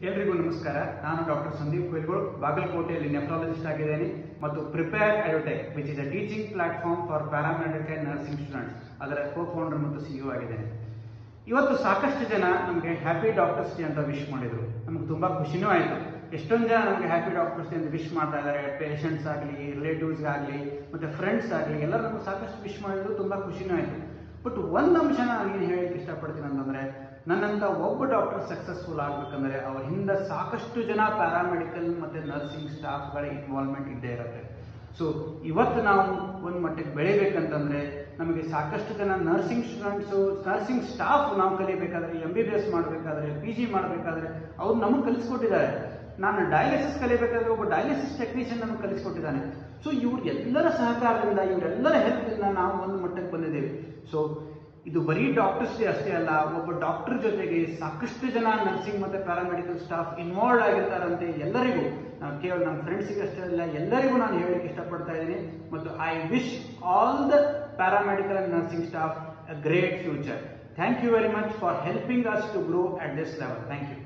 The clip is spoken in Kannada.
ಎಲ್ರಿಗೂ ನಮಸ್ಕಾರ ನಾನು ಡಾಕ್ಟರ್ ಸಂದೀಪ್ ಕುಯ್ಲ್ಗೋಳ್ ಬಾಗಲಕೋಟೆಯಲ್ಲಿ ನೆಫ್ರಾಲಜಿಸ್ಟ್ ಆಗಿದ್ದೇನೆ ಮತ್ತು ಪ್ರಿಪೇರ್ ಐಡೋಟೆಕ್ which is a teaching platform for paramedical nursing students ಅದರ ಕೋ ಫೌಂಡರ್ ಮತ್ತು ಸಿಇಒ ಆಗಿದ್ದೇನೆ ಇವತ್ತು ಸಾಕಷ್ಟು ಜನ ನಮಗೆ ಹ್ಯಾಪಿ ಡಾಕ್ಟರ್ಸ್ ಡೇ ಅಂತ ವಿಶ್ ಮಾಡಿದ್ರು ನಮ್ಗೆ ತುಂಬಾ ಖುಷಿನೂ ಆಯಿತು ಎಷ್ಟೊಂದು ಜನ ನಮಗೆ ಹ್ಯಾಪಿ ಡಾಕ್ಟರ್ಸ್ ಡೇ ಅಂತ ವಿಶ್ ಮಾಡ್ತಾ ಇದ್ದಾರೆ ಪೇಷಂಟ್ಸ್ ಆಗಲಿ ರಿಲೇಟಿವ್ಸ್ ಆಗಲಿ ಮತ್ತೆ ಫ್ರೆಂಡ್ಸ್ ಆಗಲಿ ಎಲ್ಲರೂ ನಮ್ಗೆ ಸಾಕಷ್ಟು ವಿಶ್ ಮಾಡಿದ್ರು ತುಂಬಾ ಖುಷಿನೂ ಆಯಿತು ಬಟ್ ಒಂದು ಅಂಶ ನಾನು ಏನು ಹೇಳಕ್ಕೆ ಇಷ್ಟಪಡ್ತೀನಿ ಅಂತಂದ್ರೆ ನನ್ನಂತ ಒಬ್ಬ ಡಾಕ್ಟರ್ ಸಕ್ಸಸ್ಫುಲ್ ಆಗ್ಬೇಕಂದ್ರೆ ಅವ್ರ ಹಿಂದೆ ಸಾಕಷ್ಟು ಜನ ಪ್ಯಾರಾಮೆಡಿಕಲ್ ಮತ್ತೆ ನರ್ಸಿಂಗ್ ಸ್ಟಾಫ್ಗಳ ಇನ್ವಾಲ್ವ್ಮೆಂಟ್ ಇದ್ದೇ ಇರುತ್ತೆ ಸೊ ಇವತ್ತು ನಾವು ಒಂದು ಮಟ್ಟಿಗೆ ಬೆಳಿಬೇಕಂತಂದ್ರೆ ನಮಗೆ ಸಾಕಷ್ಟು ಜನ ನರ್ಸಿಂಗ್ ಸ್ಟೂಡೆಂಟ್ಸು ನರ್ಸಿಂಗ್ ಸ್ಟಾಫ್ ನಾವು ಕಲಿಬೇಕಾದ್ರೆ ಎಂ ಬಿ ಬಿ ಎಸ್ ಮಾಡಬೇಕಾದ್ರೆ ಪಿ ಜಿ ಮಾಡಬೇಕಾದ್ರೆ ಅವ್ರು ನಮಗೆ ಕಲಿಸ್ಕೊಟ್ಟಿದ್ದಾರೆ ನಾನು ಡಯಾಲಿಸಿಸ್ ಕಲಿಬೇಕಾದ್ರೆ ಒಬ್ಬ ಡಯಾಲಿಸಿಸ್ ಟೆಕ್ನಿಷಿಯನ್ ನಮಗೆ ಕಲಿಸ್ಕೊಟ್ಟಿದ್ದಾನೆ ಸೊ ಇವ್ರ ಎಲ್ಲರ ಸಹಕಾರದಿಂದ ಇವರೆಲ್ಲರ ಹೆಲ್ಪಿಂದ ನಾವು ಒಂದು ಮಟ್ಟಕ್ಕೆ ಬಂದಿದ್ದೇವೆ ಸೊ ಇದು ಬರೀ ಡಾಕ್ಟರ್ಸ್ ಅಷ್ಟೇ ಅಲ್ಲ ಒಬ್ಬ ಡಾಕ್ಟರ್ ಜೊತೆಗೆ ಸಾಕಷ್ಟು ಜನ ನರ್ಸಿಂಗ್ ಮತ್ತೆ ಪ್ಯಾರಾಮೆಡಿಕಲ್ ಸ್ಟಾಫ್ ಇನ್ವಾಲ್ವ್ ಆಗಿರ್ತಾರಂತೆ ಎಲ್ಲರಿಗೂ ನಾವು ಕೇವಲ ನಮ್ಮ ಫ್ರೆಂಡ್ಸಿಗೆ ಅಷ್ಟೇ ಅಲ್ಲ ಎಲ್ಲರಿಗೂ ನಾನು ಹೇಳಲಿಕ್ಕೆ ಇಷ್ಟಪಡ್ತಾ ಇದ್ದೀನಿ ಮತ್ತು I wish all the paramedical and nursing staff a great future thank you very much for helping us to grow at this level thank you